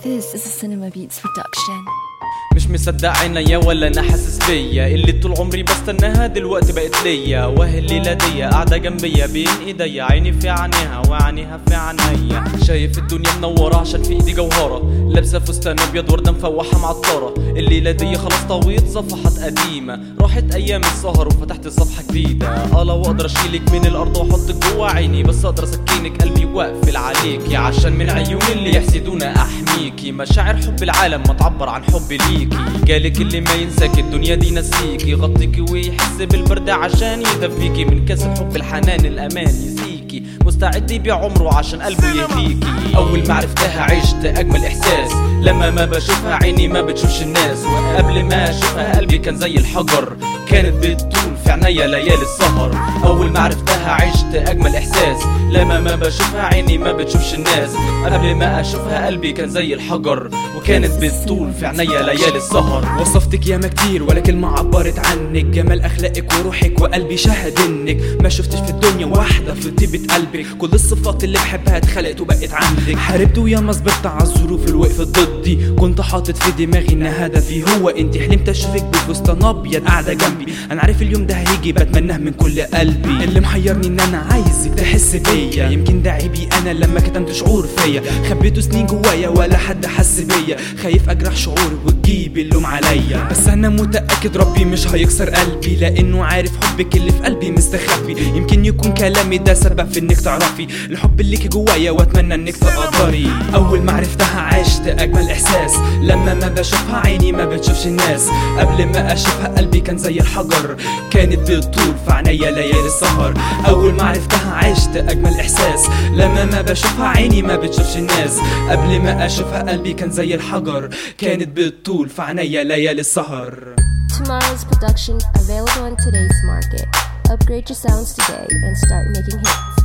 This is a Cinema Beats production. مش مصدق عينيا ولا انا حاسس بيا اللي طول عمري بستناها دلوقتي بقت ليا وهي الليله دي قاعده جنبيا بين ايديا عيني في عينيها وعينيها في عينيا شايف الدنيا منوره عشان في ايدي جوهره لابسه فستان ابيض ورده مفوحه معطره الليله دي خلاص طويت صفحات قديمه راحت ايام السهر وفتحت صفحه جديده اه لو اقدر اشيلك من الارض واحطك جوا عيني بس اقدر اسكنك قلبي واقفل عليكي عشان من عيون اللي يحسدونا احميكي مشاعر حب العالم ما تعبر عن حبي ليكي جالك اللي ما ينساك الدنيا دي نسيكي يغطيكي ويحس بالبرد عشان يدفيكي من كاس الحب الحنان الامان يسيكي مستعد يبيع عمره عشان قلبه يهديكي اول ما عرفتها عشت اجمل احساس لما ما بشوفها عيني ما بتشوفش الناس قبل ما اشوفها قلبي كان زي الحجر كانت بتطول في عينيا ليالي السهر اول ما عرفتها عشت اجمل احساس لما ما بشوفها عيني ما بتشوفش الناس قبل ما اشوفها قلبي كان زي الحجر وكانت بتطول في عينيا ليالي السهر وصفتك ياما كتير ولا كلمة عبرت عنك جمال أخلاقك وروحك وقلبي شهد إنك ما شفتش في الدنيا واحدة في طيبة قلبك كل الصفات اللي بحبها اتخلقت وبقت عندك حاربت وياما صبرت على الظروف اللي وقفت ضدي كنت حاطط في دماغي إن هدفي هو أنت حلمت أشوفك بفستان أبيض قاعدة جنبي أنا عارف اليوم ده هيجي بتمناه من كل قلبي اللي محيرني إن أنا عايزك تحس بيا يمكن ده عيبي أنا لما كتمت شعور فيا خبيته سنين جوايا ولا حد حس بيا خايف أجرح شعوري وتجيب اللوم عليا بس انا متاكد ربي مش هيكسر قلبي لانه عارف حبك اللي في قلبي مستخبي يمكن يكون كلامي ده سبب في انك تعرفي الحب اللي ليكي جوايا واتمنى انك تقدري اول ما عرفتها عشت اجمل احساس لما ما بشوفها عيني ما بتشوفش الناس قبل ما اشوفها قلبي كان زي الحجر كانت بتطول في عينيا ليالي السهر اول ما عرفتها عشت اجمل احساس لما ما بشوفها عيني ما بتشوفش الناس قبل ما اشوفها قلبي كان زي الحجر كانت بتطول في عينيا ليالي السهر Tomorrow's production available on today's market. Upgrade your sounds today and start making hits.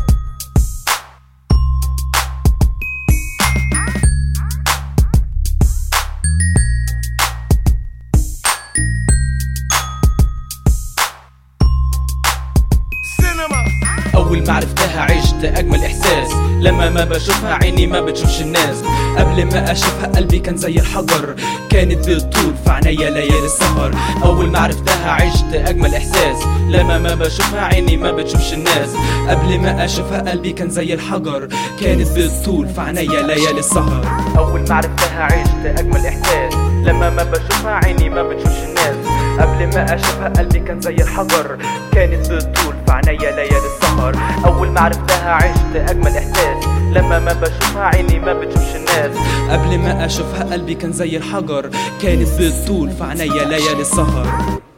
اول ما عرفتها عشت اجمل احساس لما ما بشوفها عيني ما بتشوفش الناس قبل ما اشوفها قلبي كان زي الحجر كانت بتطول في عينيا ليالي السهر اول ما عرفتها عشت اجمل احساس لما ما بشوفها عيني ما بتشوفش الناس قبل ما اشوفها قلبي كان زي الحجر كانت بتطول في عينيا ليالي السهر اول ما عرفتها عشت اجمل احساس لما ما بشوفها عيني ما بتشوفش الناس قبل ما اشوفها قلبي كان زي الحجر كانت بتطول في عينيا ليالي السهر اول ما عرفتها عشت اجمل احساس لما ما بشوفها عيني ما بتشوفش الناس قبل ما اشوفها قلبي كان زي الحجر كانت بتطول في عينيا ليالي السهر